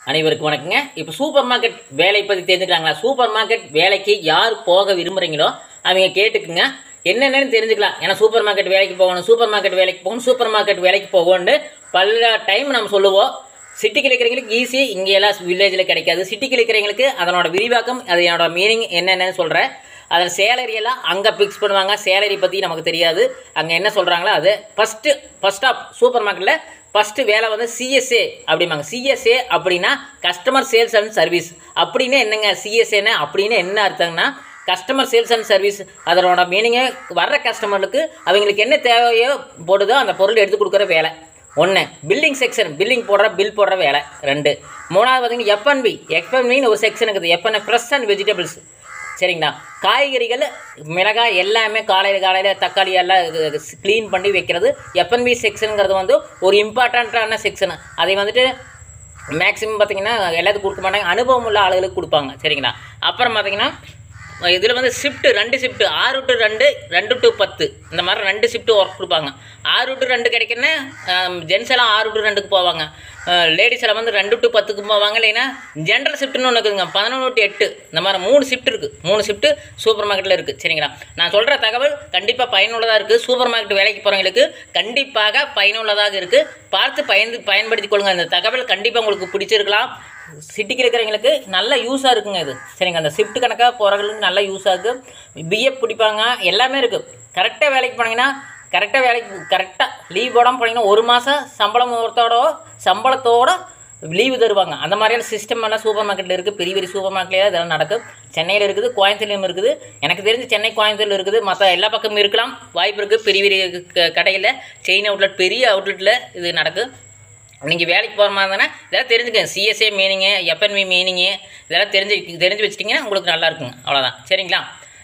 அனைவருக்கும் வணக்கங்க இப்போ சூப்பர் மார்க்கெட் வேலை பற்றி தெரிஞ்சுக்கலாங்களா சூப்பர் மார்க்கெட் வேலைக்கு யார் போக விரும்புகிறீங்களோ அவங்க கேட்டுக்குங்க என்னென்னு தெரிஞ்சுக்கலாம் ஏன்னா சூப்பர் மார்க்கெட் வேலைக்கு போகணும் சூப்பர் மார்க்கெட் வேலைக்கு போகணும் சூப்பர் மார்க்கெட் வேலைக்கு போகணும்னு பல டைம் நம்ம சொல்லுவோம் சிட்டிக்கு இருக்கிறவங்களுக்கு ஈஸி இங்கே எல்லாம் வில்லேஜில் கிடைக்காது சிட்டிக்கு இருக்கிறவங்களுக்கு அதனோட விரிவாக்கம் அதனோட மீனிங் என்னென்னு சொல்கிறேன் அதில் சேலரி எல்லாம் அங்கே ஃபிக்ஸ் பண்ணுவாங்க சேலரி பற்றி நமக்கு தெரியாது அங்கே என்ன சொல்கிறாங்களோ அது ஃபஸ்ட்டு ஃபஸ்ட் ஆஃப் சூப்பர் மார்க்கெட்டில் ஃபஸ்ட்டு வேலை வந்து சிஎஸ்ஏ அப்படிம்பாங்க சிஎஸ்ஏ அப்படின்னா கஸ்டமர் சேல்ஸ் அண்ட் சர்வீஸ் அப்படின்னு என்னங்க சிஎஸ்ஏன்னு அப்படின்னு என்ன அர்த்தம்னா கஸ்டமர் சேல்ஸ் அண்ட் சர்வீஸ் அதனோட மீனிங்கை வர்ற கஸ்டமருக்கு அவங்களுக்கு என்ன தேவையோ போடுதோ அந்த பொருள் எடுத்து கொடுக்குற வேலை ஒன்று பில்லிங் செக்ஷன் பில்லிங் போடுற பில் போடுற வேலை ரெண்டு மூணாவது பார்த்தீங்கன்னா எஃப்என்பி எஃப்என்பின்னு ஒரு செக்ஷன் இருக்குது எஃப்என் ஃப்ரெஷ் அண்ட் வெஜிடபிள்ஸ் சரிங்களா காய்கறிகள் மிளகாய் எல்லாமே காலையில் காலையில் தக்காளி எல்லாம் க்ளீன் பண்ணி வைக்கிறது எஃப்என்பி செக்ஷனுங்கிறது வந்து ஒரு இம்பார்ட்டண்ட்டான செக்ஷன் அதை வந்துட்டு மேக்ஸிமம் பார்த்தீங்கன்னா எல்லாத்துக்கும் கொடுக்க மாட்டாங்க அனுபவம் உள்ள ஆளுகளுக்கு கொடுப்பாங்க சரிங்களா அப்புறம் பார்த்தீங்கன்னா இதில் வந்து ஷிஃப்ட்டு ரெண்டு ஷிஃப்ட்டு ஆறு டு ரெண்டு ரெண்டு டு பத்து இந்த மாதிரி ரெண்டு ஷிஃப்ட்டு ஒர்க் கொடுப்பாங்க ஆறு டு ரெண்டு கிடைக்குன்னா ஜென்ஸ் எல்லாம் ஆறு டு ரெண்டுக்கு போவாங்க லேடிஸ் எல்லாம் வந்து ரெண்டு டு பத்துக்கு போவாங்க இல்லைன்னா ஜென்ரல் ஷிஃப்ட்னு ஒன்று இருக்குதுங்க பதினொன்று டு எட்டு இந்த மாதிரி மூணு ஷிஃப்ட் இருக்குது மூணு ஷிஃப்ட்டு சூப்பர் மார்க்கெட்டில் இருக்குது சரிங்களா நான் சொல்கிற தகவல் கண்டிப்பாக பயனுள்ளதாக இருக்குது சூப்பர் மார்க்கெட் வேலைக்கு போகிறவங்களுக்கு கண்டிப்பாக பயனுள்ளதாக இருக்குது பார்த்து பயந்து பயன்படுத்தி கொள்ளுங்க இந்த தகவல் கண்டிப்பாக உங்களுக்கு பிடிச்சிருக்கலாம் சிட்டிக்கு இருக்கிறவங்களுக்கு நல்ல யூஸாக இருக்குங்க இது சரிங்க அந்த ஷிஃப்ட் கணக்காக போகிறவங்களுக்கு நல்ல யூஸாக இருக்குது பிஎஃப் பிடிப்பாங்க எல்லாமே இருக்குது கரெக்டாக வேலைக்கு போனீங்கன்னா கரெக்டாக வேலைக்கு கரெக்டாக லீவ் போடாமல் போனீங்கன்னா ஒரு மாதம் சம்பளம் முகூர்த்தோட சம்பளத்தோட லீவு தருவாங்க அந்த மாதிரியான சிஸ்டம் எல்லாம் சூப்பர் மார்க்கெட்டில் இருக்குது பெரிய பெரிய சூப்பர் மார்க்கெட்லேயே இதெல்லாம் நடக்கும் சென்னையில் இருக்குது கோயம்புத்தூர்லையும் இருக்குது எனக்கு தெரிஞ்சு சென்னை கோயம்புத்தூரில் இருக்குது மற்ற எல்லா பக்கமும் இருக்கலாம் வாய்ப்பு இருக்குது பெரிய பெரிய க- கடையில் செயின் அவுட்லெட் பெரிய அவுட்லெட்டில் இது நடக்கும் நீங்கள் வேலைக்கு போகிற மாதிரி இருந்தானே இதெல்லாம் தெரிஞ்சுக்கங்க சிஎஸ்ஏ மீனிங்கு எஃப்என்வி மீனிங்கு இதெல்லாம் தெரிஞ்சு தெரிஞ்சு வச்சிட்டிங்கன்னா உங்களுக்கு நல்லா இருக்குங்க அவ்வளோதான் சரிங்களா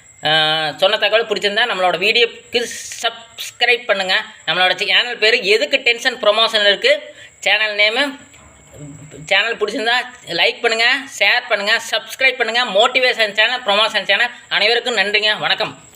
ஆஹ் சொன்ன தகவல் பிடிச்சிருந்தா நம்மளோட வீடியோக்கு சப்ஸ்கிரைப் பண்ணுங்கள் நம்மளோட சேனல் பேர் எதுக்கு டென்ஷன் ப்ரொமோஷன் இருக்குது சேனல் நேமு சேனல் பிடிச்சிருந்தா லைக் பண்ணுங்கள் ஷேர் பண்ணுங்கள் சப்ஸ்கிரைப் பண்ணுங்கள் மோட்டிவேஷன் சேனல் ப்ரொமோஷன் சேனல் அனைவருக்கும் நன்றிங்க வணக்கம்